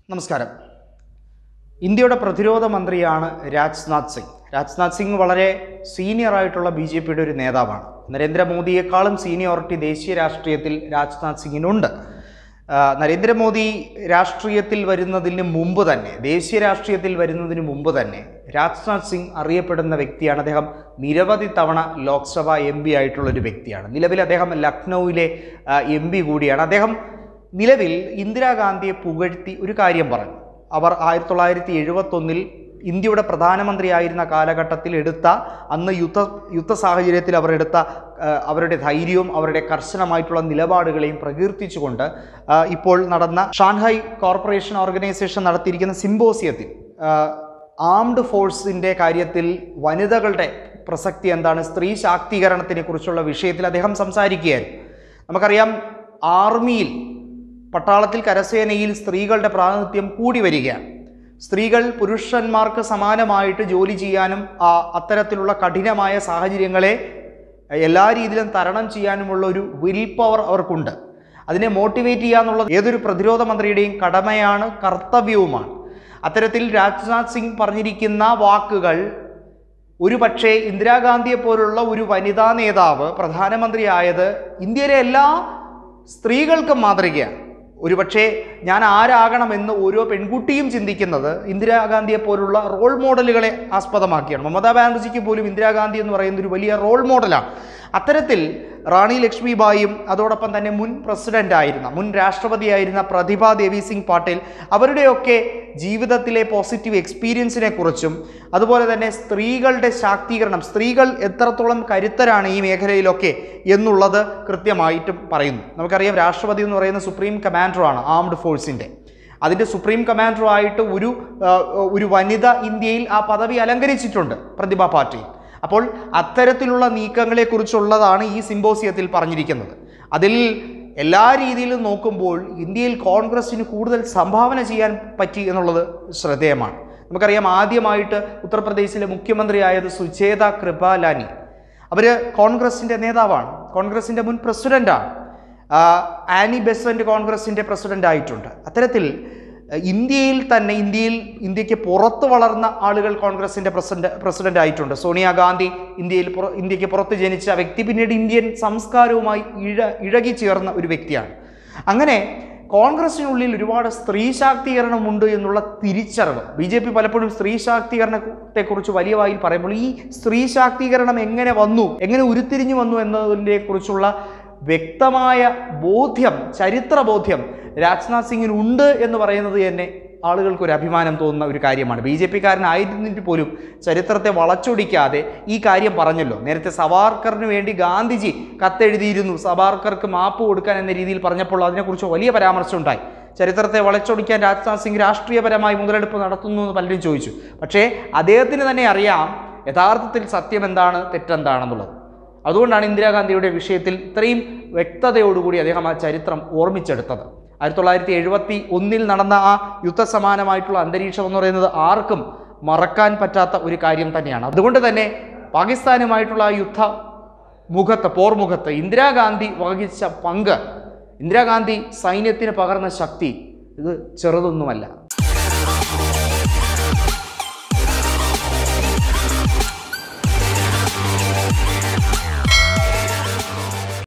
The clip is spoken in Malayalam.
നമസ്കാരം ഇന്ത്യയുടെ പ്രതിരോധ മന്ത്രിയാണ് രാജ്നാഥ് സിംഗ് രാജ്നാഥ് സിംഗ് വളരെ സീനിയർ ആയിട്ടുള്ള ബി ജെ പിയുടെ ഒരു നേതാവാണ് നരേന്ദ്രമോദിയെക്കാളും സീനിയോറിറ്റി ദേശീയ രാഷ്ട്രീയത്തിൽ രാജ്നാഥ് സിംഗിനുണ്ട് ആ, നരേന്ദ്രമോദി രാഷ്ട്രീയത്തിൽ വരുന്നതിന് മുമ്പ് തന്നെ ദേശീയ രാഷ്ട്രീയത്തിൽ വരുന്നതിന് മുമ്പ് തന്നെ രാജ്നാഥ് സിംഗ് അറിയപ്പെടുന്ന വ്യക്തിയാണ് അദ്ദേഹം നിരവധി തവണ ലോക്സഭ എം പി ആയിട്ടുള്ള ഒരു വ്യക്തിയാണ് നിലവിൽ അദ്ദേഹം ലക്നൌവിലെ എം പി കൂടിയാണ് അദ്ദേഹം നിലവിൽ ഇന്ദിരാഗാന്ധിയെ പുകഴ്ത്തി ഒരു കാര്യം പറഞ്ഞു അവർ ആയിരത്തി തൊള്ളായിരത്തി എഴുപത്തൊന്നിൽ ഇന്ത്യയുടെ പ്രധാനമന്ത്രിയായിരുന്ന കാലഘട്ടത്തിൽ എടുത്ത അന്ന് യുദ്ധ യുദ്ധ സാഹചര്യത്തിൽ അവർ എടുത്ത ആ, അവരുടെ ധൈര്യവും അവരുടെ കർശനമായിട്ടുള്ള നിലപാടുകളെയും പ്രകീർത്തിച്ചുകൊണ്ട് ആ, ഇപ്പോൾ നടന്ന ഷാൻഹായ് കോർപ്പറേഷൻ ഓർഗനൈസേഷൻ നടത്തിയിരിക്കുന്ന സിംബോസിയത്തിൽ ആംഡ് ഫോഴ്സിൻ്റെ കാര്യത്തിൽ വനിതകളുടെ പ്രസക്തി എന്താണ് സ്ത്രീ ശാക്തീകരണത്തിനെ കുറിച്ചുള്ള വിഷയത്തിൽ അദ്ദേഹം സംസാരിക്കുകയായിരുന്നു നമുക്കറിയാം ആർമിയിൽ പട്ടാളത്തിൽ കരസേനയിൽ സ്ത്രീകളുടെ പ്രാതിനിധ്യം കൂടി വരികയാണ് സ്ത്രീകൾ പുരുഷന്മാർക്ക് സമാനമായിട്ട് ജോലി ചെയ്യാനും ആ, അത്തരത്തിലുള്ള കഠിനമായ സാഹചര്യങ്ങളെ എല്ലാ രീതിയിലും തരണം ചെയ്യാനുമുള്ള ഒരു വിൽ പവർ അവർക്കുണ്ട് അതിനെ മോട്ടിവേറ്റ് ചെയ്യുക എന്നുള്ളത് ഏതൊരു പ്രതിരോധ മന്ത്രിയുടെയും കടമയാണ് കർത്തവ്യവുമാണ് അത്തരത്തിൽ രാജ്നാഥ് സിംഗ് പറഞ്ഞിരിക്കുന്ന വാക്കുകൾ ഒരു പക്ഷേ ഇന്ദിരാഗാന്ധിയെ പോലുള്ള ഒരു വനിതാ നേതാവ് പ്രധാനമന്ത്രിയായത് ഇന്ത്യയിലെ എല്ലാ സ്ത്രീകൾക്കും മാതൃകയാണ് ഒരുപക്ഷെ ഞാൻ ആരാകണമെന്ന് ഓരോ പെൺകുട്ടിയും ചിന്തിക്കുന്നത് ഇന്ദിരാഗാന്ധിയെ പോലുള്ള റോൾ മോഡലുകളെ ആസ്പദമാക്കിയാണ് മമതാ ബാനർജിക്ക് പോലും ഇന്ദിരാഗാന്ധി എന്ന് പറയുന്ന ഒരു വലിയ റോൾ മോഡലാണ് അത്തരത്തിൽ റാണി ലക്ഷ്മിബായിയും അതോടൊപ്പം തന്നെ മുൻ പ്രസിഡന്റ് ആയിരുന്ന മുൻ രാഷ്ട്രപതിയായിരുന്ന പ്രതിഭ ദേവി സിംഗ് പാട്ടീൽ അവരുടെയൊക്കെ ജീവിതത്തിലെ പോസിറ്റീവ് എക്സ്പീരിയൻസിനെ കുറിച്ചും അതുപോലെ തന്നെ സ്ത്രീകളുടെ ശാക്തീകരണം സ്ത്രീകൾ എത്രത്തോളം കരുത്തരാണ് ഈ മേഖലയിലൊക്കെ എന്നുള്ളത് കൃത്യമായിട്ടും പറയുന്നു നമുക്കറിയാം രാഷ്ട്രപതി എന്ന് പറയുന്ന സുപ്രീം കമാൻഡറാണ് ആംഡ് ഫോഴ്സിൻ്റെ അതിൻ്റെ സുപ്രീം കമാൻഡറുമായിട്ട് ഒരു ആ, ഒരു വനിത ഇന്ത്യയിൽ ആ പദവി അലങ്കരിച്ചിട്ടുണ്ട് പ്രതിഭ പാട്ടീൽ അപ്പോൾ അത്തരത്തിലുള്ള നീക്കങ്ങളെക്കുറിച്ചുള്ളതാണ് ഈ സിംബോസിയത്തിൽ പറഞ്ഞിരിക്കുന്നത് അതിൽ എല്ലാ രീതിയിലും നോക്കുമ്പോൾ ഇന്ത്യയിൽ കോൺഗ്രസ്സിന് കൂടുതൽ സംഭാവന ചെയ്യാൻ പറ്റി എന്നുള്ളത് ശ്രദ്ധേയമാണ് നമുക്കറിയാം ആദ്യമായിട്ട് ഉത്തർപ്രദേശിലെ മുഖ്യമന്ത്രിയായത് സുചേത കൃപാലാനി അവർ കോൺഗ്രസിൻ്റെ നേതാവാണ് കോൺഗ്രസിൻ്റെ മുൻ പ്രസിഡൻ്റാണ് ആനി ബെസന്റ് കോൺഗ്രസിൻ്റെ പ്രസിഡൻ്റ് ആയിട്ടുണ്ട് അത്തരത്തിൽ ആ, ഇന്ത്യയിൽ തന്നെ ഇന്ത്യയിൽ ഇന്ത്യക്ക് പുറത്ത് വളർന്ന ആളുകൾ കോൺഗ്രസിൻ്റെ പ്രസിഡന്റ് പ്രസിഡന്റ് ആയിട്ടുണ്ട് സോണിയാഗാന്ധി ഇന്ത്യയിൽ പുറ ഇന്ത്യക്ക് പുറത്ത് ജനിച്ച വ്യക്തി പിന്നീട് ഇന്ത്യൻ സംസ്കാരവുമായി ഇഴ ഇഴകി ചേർന്ന ഒരു വ്യക്തിയാണ് അങ്ങനെ കോൺഗ്രസിനുള്ളിൽ ഒരുപാട് സ്ത്രീ ശാക്തീകരണമുണ്ട് എന്നുള്ള തിരിച്ചറിവ് ബി ജെ പി പലപ്പോഴും സ്ത്രീ ശാക്തീകരണത്തെക്കുറിച്ച് വലിയ വായിൽ പറയുമ്പോൾ ഈ സ്ത്രീ ശാക്തീകരണം എങ്ങനെ വന്നു എങ്ങനെ ഉരുത്തിരിഞ്ഞു വന്നു എന്നതിനെ കുറിച്ചുള്ള വ്യക്തമായ ബോധ്യം ചരിത്ര ബോധ്യം രാജ്നാഥ് സിംഗിന് ഉണ്ട് എന്ന് പറയുന്നത് തന്നെ ആളുകൾക്ക് ഒരു അഭിമാനം തോന്നുന്ന ഒരു കാര്യമാണ് ബി ജെ പിക്കാരനായിരുന്നിട്ട് പോലും ചരിത്രത്തെ വളച്ചൊടിക്കാതെ ഈ കാര്യം പറഞ്ഞല്ലോ നേരത്തെ സവാർക്കറിന് വേണ്ടി ഗാന്ധിജി കത്തെഴുതിയിരുന്നു സവാർക്കർക്ക് മാപ്പ് കൊടുക്കാൻ എന്ന രീതിയിൽ പറഞ്ഞപ്പോൾ അതിനെക്കുറിച്ച് വലിയ പരാമർശം ഉണ്ടായി ചരിത്രത്തെ വളച്ചൊടിക്കാൻ രാജ്നാഥ് സിംഗ് രാഷ്ട്രീയപരമായി മുതലെടുപ്പ് നടത്തുന്നു എന്ന് പലരും ചോദിച്ചു പക്ഷേ അദ്ദേഹത്തിന് തന്നെ അറിയാം യഥാർത്ഥത്തിൽ സത്യം എന്താണ് തെറ്റെന്താണെന്നുള്ളത് അതുകൊണ്ടാണ് ഇന്ദിരാഗാന്ധിയുടെ വിഷയത്തിൽ ഇത്രയും വ്യക്തതയോടുകൂടി അദ്ദേഹം ആ ചരിത്രം ഓർമ്മിച്ചെടുത്തത് ആയിരത്തി തൊള്ളായിരത്തി എഴുപത്തി ഒന്നിൽ നടന്ന ആ യുദ്ധസമാനമായിട്ടുള്ള അന്തരീക്ഷം എന്ന് പറയുന്നത് ആർക്കും മറക്കാൻ പറ്റാത്ത ഒരു കാര്യം തന്നെയാണ് അതുകൊണ്ട് തന്നെ പാകിസ്ഥാനുമായിട്ടുള്ള ആ യുദ്ധ മുഖത്ത് പോർമുഖത്ത് ഇന്ദിരാഗാന്ധി വഹിച്ച പങ്ക് ഇന്ദിരാഗാന്ധി സൈന്യത്തിന് പകർന്ന ശക്തി ഇത് ചെറുതൊന്നുമല്ല